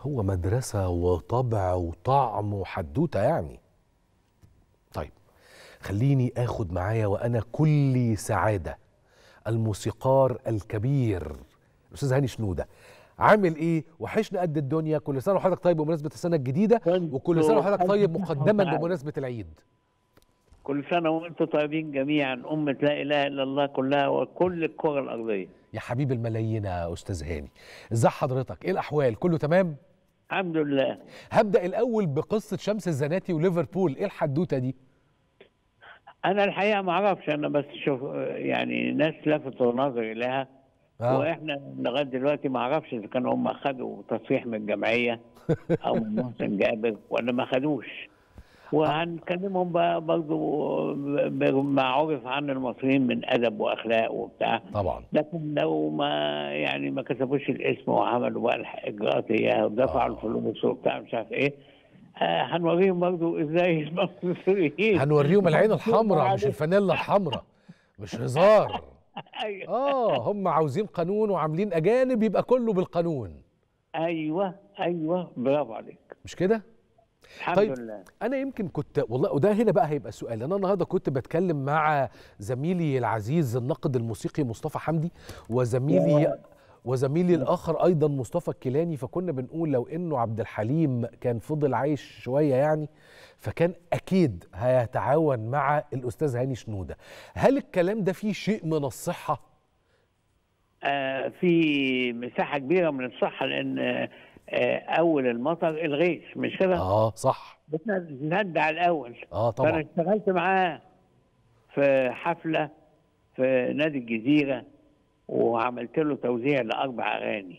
هو مدرسة وطبع وطعم وحدوتة يعني طيب خليني اخد معايا وانا كلي سعادة الموسيقار الكبير الاستاذ هاني شنودة عامل ايه وحشنا قد الدنيا كل سنة وحضرتك طيب بمناسبة السنة الجديدة وكل سنة وحضرتك طيب مقدما بمناسبة العيد كل سنة وانتم طيبين جميعا أمة لا إله إلا الله كلها وكل الكرة الأرضية يا حبيب الملايين يا استاذ هاني ازاي حضرتك ايه الاحوال كله تمام الحمد لله هبدا الاول بقصه شمس الزناتي وليفربول ايه الحدوته دي أنا الحقيقة ما أعرفش أنا بس شوف يعني ناس لفتوا نظري لها آه. وإحنا لغاية دلوقتي ما أعرفش إذا كانوا هم أخدوا تصريح من الجمعية أو من محسن جابر ولا ما خدوش وهنكلمهم بقى برضه بما عرف عن المصريين من أدب وأخلاق وبتاع طبعا لكن لو ما يعني ما كتبوش الاسم وعملوا بقى الاجراءات اياها ودفعوا الفلوس وبتاع مش عارف ايه آه هنوريهم برضو ازاي المصريين هنوريهم العين الحمراء مش الفانيلا الحمراء مش هزار ايوه اه هم عاوزين قانون وعاملين اجانب يبقى كله بالقانون ايوه ايوه برافو عليك مش كده الحمد طيب. لله انا يمكن كنت والله وده هنا بقى هيبقى سؤال انا النهارده كنت بتكلم مع زميلي العزيز الناقد الموسيقي مصطفى حمدي وزميلي وزميلي الاخر ايضا مصطفى الكيلاني فكنا بنقول لو انه عبد الحليم كان فضل عايش شويه يعني فكان اكيد هيتعاون مع الاستاذ هاني شنوده هل الكلام ده فيه شيء من الصحه آه في مساحه كبيره من الصحه لان آه اول المطر الغيث مش كده؟ اه صح بس ندع الاول اه فانا طبعا اشتغلت معاه في حفله في نادي الجزيره وعملت له توزيع لاربع اغاني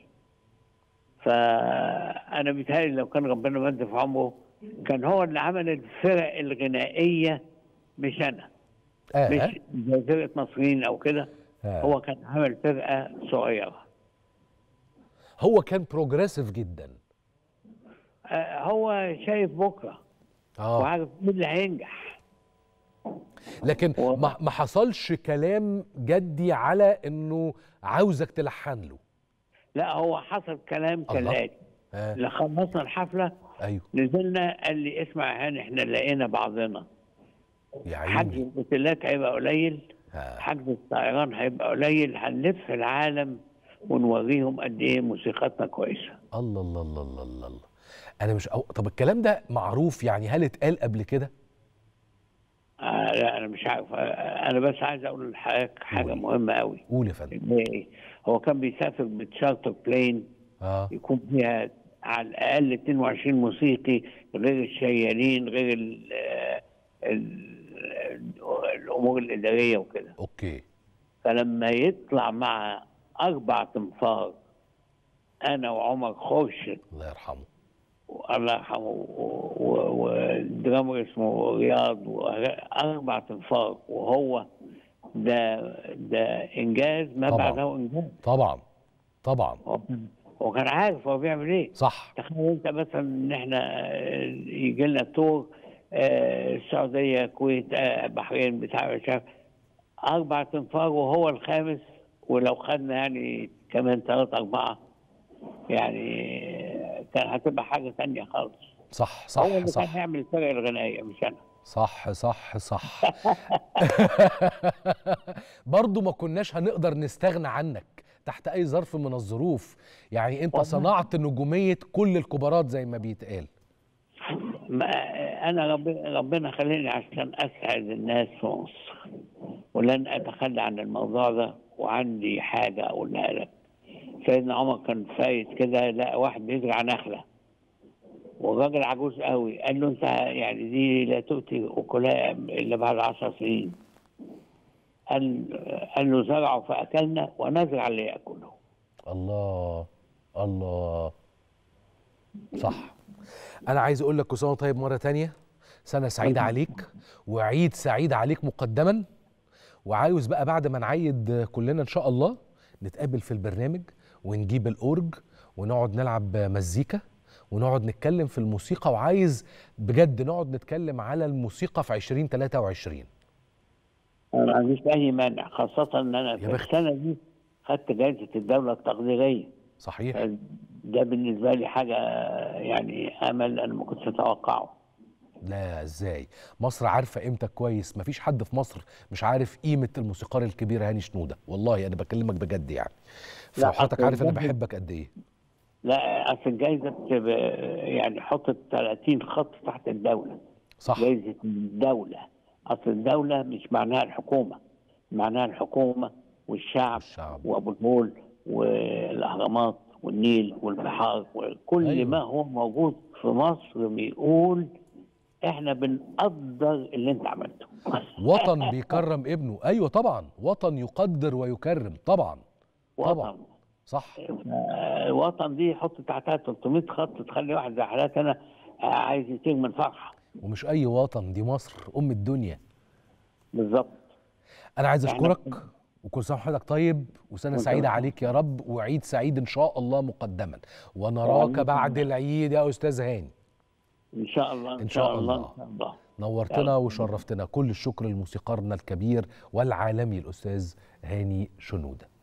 فانا بيتهيألي لو كان ربنا مد في عمره كان هو اللي عمل الفرق الغنائيه مش انا آه. مش زي فرقه مصريين او كده آه. هو كان عمل فرقه صغيره هو كان بروجريسيف جدا آه، هو شايف بكره اه وعارف مين اللي هينجح لكن و- ما ما حصلش كلام جدي على انه عاوزك تلحن له لا هو حصل كلام الله. كالاتي آه. اللي خلصنا الحفله ايوه نزلنا قال لي اسمع يا هاني احنا لقينا بعضنا يا حجز عيني الاوتيلات هيبقى قليل آه. حجز الطيران هيبقى قليل هنلف العالم ونوريهم قد ايه موسيقتنا كويسه الله الله الله الله الله الله انا مش أو... طب الكلام ده معروف يعني هل اتقال قبل كده آه لا انا مش عارف آه انا بس عايز اقول لحضرتك حاجه قول. مهمه قوي قول يا فندم إن إيه؟ هو كان بيسافر بتشارتر بلين اه يكون فيها على الاقل 22 موسيقي غير الشيالين غير ال ال الامور الاداريه وكده اوكي فلما يطلع مع اربع تنفار انا وعمر خورشيد الله يرحمه الله يرحمه و- و- والدرامر اسمه رياض واربع تنفار وهو ده ده انجاز ما طبعاً. بعده انجاز طبعا طبعا هو كان- هو كان عارف هو بيعمل ايه صح تخيل انت مثلا ان احنا آه، يجي لنا تور آه، السعوديه الكويت آه، بحرين بتاع مش عارف اربع تنفار وهو الخامس ولو خدنا يعني كمان ثلاثة أربعة يعني آه، كان هتبقى حاجة تانية خالص صح هو صح اللي كان صح هيعمل الفرق الغنائية مش أنا صح صح صح برضو ما كناش هنقدر نستغنى عنك تحت اي ظرف من الظروف يعني انت والله. صنعت نجومية كل الكبارات زي ما بيتقال ما أنا ربنا, ربنا خليني عشان أسعد الناس في مصر ولن أتخلى عن الموضوع ده وعندي حاجة أقولها لك سيدنا عمر كان فايت كده لقى واحد بيزرع نخلة والراجل عجوز قوي قال له انت يعني دي لا تؤتي اكلها الا بعد عشر سنين قال قال له زرعوا فاكلنا ونزرع اللي ياكله الله الله صح انا عايز اقول لك كل سنه وأنت طيب مره تانية سنه سعيده عليك وعيد سعيد عليك مقدما وعاوز بقى بعد ما نعيد كلنا ان شاء الله نتقابل في البرنامج ونجيب الاورج ونقعد نلعب مزيكا ونقعد نتكلم في الموسيقى وعايز بجد نقعد نتكلم على الموسيقى في 2023 انا ما عنديش اي مانع خاصه ان انا يا في بخت. السنه دي خدت جائزه الدوله التقديريه صحيح ده بالنسبه لي حاجه يعني امل انا ما كنتش اتوقعه لا ازاي مصر عارفه قيمتك كويس مفيش حد في مصر مش عارف قيمه الموسيقار الكبير هاني شنوده والله انا بكلمك بجد يعني لا، فحضرتك أصل عارف انا بجد- بحبك قد ايه لا اصل الجائزه بتبقى يعني حطت 30 خط تحت الدوله صح جائزه الدوله اصل الدوله مش معناها الحكومه معناها الحكومه والشعب الشعب. وابو الهول والاهرامات والنيل والبحار وكل أيوة. أيوة. ما هو موجود في مصر بيقول احنا بنقدر اللي انت عملته وطن بيكرم ابنه ايوه طبعا وطن يقدر ويكرم طبعا طبعا وطن صح الوطن دي يحط تحتها 300 خط تخلي واحد زي حالاتي انا عايز يطير من فرحه ومش اي وطن دي مصر ام الدنيا بالظبط انا عايز إحنا- اشكرك وكل سنه وحضرتك طيب وسنه وأنت سعيده بخير. عليك يا رب وعيد سعيد ان شاء الله مقدما ونراك آمين. بعد العيد يا استاذ هاني ان شاء الله ان, إن شاء شاء الله الله. ان شاء الله نورتنا يلا. وشرفتنا كل الشكر لموسيقارنا الكبير والعالمي الاستاذ هاني شنوده